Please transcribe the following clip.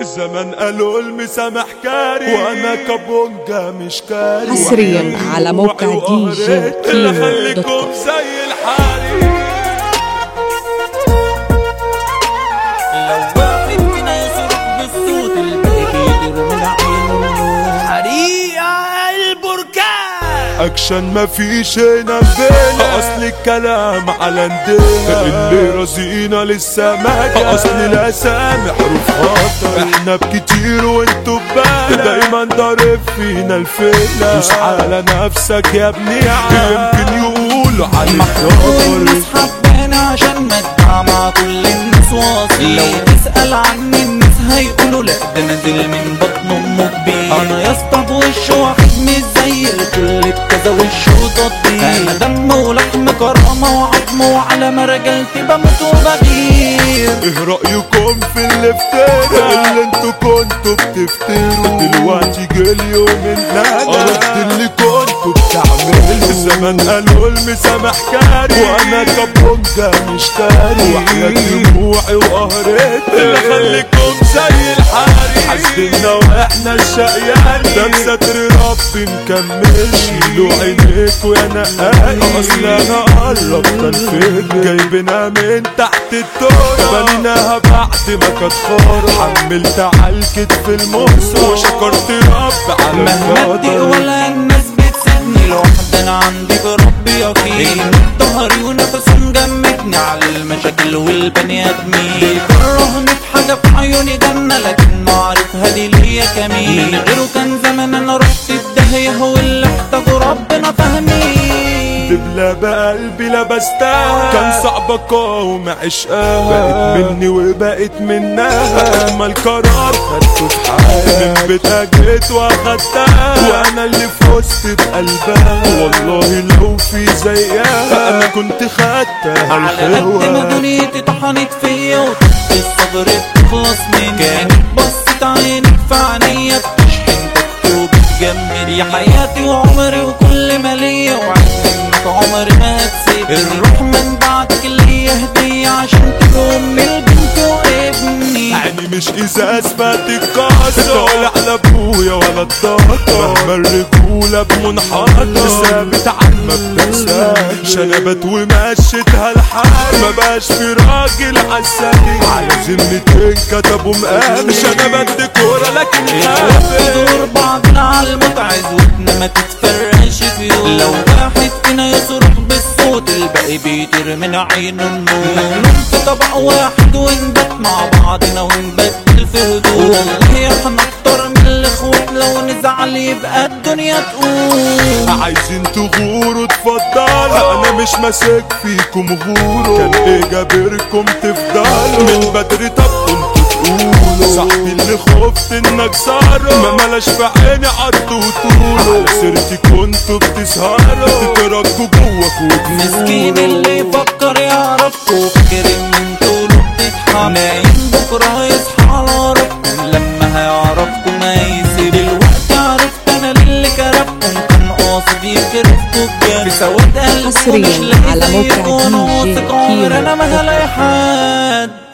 زمان قالوا المسامح كاري وانا كابونجا مش كاري حصرياً على موقع دي جي كيمو دوت خليكم كوم. زي الحريق لو واحد فينا يصرخ بالصوت الباقي بيدير من عينه حريقة البركان اكشن مفيش هنا بينا اصل الكلام على ندينا اللي رازقنا لسه ما جا اصل الاسامي حروف خطر احنا بكتير وانتوا ببالة دايما ضارب فينا الفيلة دوس على نفسك يا ابني يمكن يقولوا عليك والناس خطر حبانا عشان مدعى مع كل الناس واصل لو تسأل عني الناس هيقولوا لا ده نازل من بطن امه كبير انا يا اسطى بوش واحد مش زي الكل بكذا وش وتطبيق انا دم ولحم كرامة وعظم وعلى مرجلتي بموت وبغير ايه رأيكم في اللي افترى اللي انتوا كنتوا بتفتروا دلوقتي جه اليوم اللي انا ارد اللي كنتوا بتعملوا زمان قالوا المسامح كاري وانا كابونجا مش كاري وحياة دموعي وقهرتي اللي خليكم زي الحريق حاسدنا واحنا الشقيان ده بستر ربي مكمل شيلوا عينيكوا يا نقاي اصل انا قرب كان فين جايبنا من تحت الدور بنيناها بعد ما كانت خار حملت على الكتف المهزة وشكرت رب على مهما ادي القدر ولا الناس بتسيبني لوحدي انا عندي بربي يقين ظهري ونفسهم جمدني على المشاكل والبني ادمين بيكرهني في حاجه في عيوني جنه لكن ما عارفها دي ليا كمين من غيره كان زمان انا رحت في داهيه واللي احتاجه ربنا فاهمين دبلة بقلبي لبستها كان صعب اقاوم عشقها بقت مني وبقت منها اما القرار خدته في حالي من بيتها جيت واخدتها وانا اللي فزت بقلبها والله لو في زيها انا كنت خدتها على قد ما الخوة دنيتي طحنت فيا وطفت الصبر تخلص مني كانت بصت عينك في عينيا بتشحن طاقتي وبتجمد يا حياتي وعمري وكل ما ليا وعدت انك عمري ما هتسيب الروح من بعدك اللي هي هدية عشان تكون من البنت وابني عيني مش ازاز فتتكسر ولا على ابويا ولا الضغطة مهما الرجولة بمنحطة ثابت عن ما بتنساش شنبت ومشيتها الحال ما بقاش في راجل عالسريع على ذمتين كتبوا مقام شنبت ديكورة لكن خافت تدور بعضنا على المتعة زودنا ما تتفرقش في يوم لو واحد فينا يصرخ بالصوت الباقي بيطير من عينه النور مجنون في طبق واحد ونبات مع بعضنا ونبدل في هدوء والله احنا اكتر من الاخوات لو نزعل يبقى الدنيا تقوم عايزين تغوروا اتفضلوا انا مش ماسك فيكم غوروا كان ايه جابركم تفضلوا من بدري طب كنتوا تقولوا صاحبي اللي خفت انك صاروا ما ملاش في عيني عدوا وطولوا على سيرتي كنتوا بتسهروا تتركوا جواك مسكين اللي يفكر يعرفكوا فاكر ان انتوا له بتضحك نايم بكره يصحى على ربكم لما هيعرفكم هيسيب دلوقتي عرفت انا للي كرفكم كان قاصد يكرفكوا بجد في سواد قلبكم حصرياً مش لاقي على موقع زيكم وانا دي جي واثق عمر كيمو انا ما هلاقي حد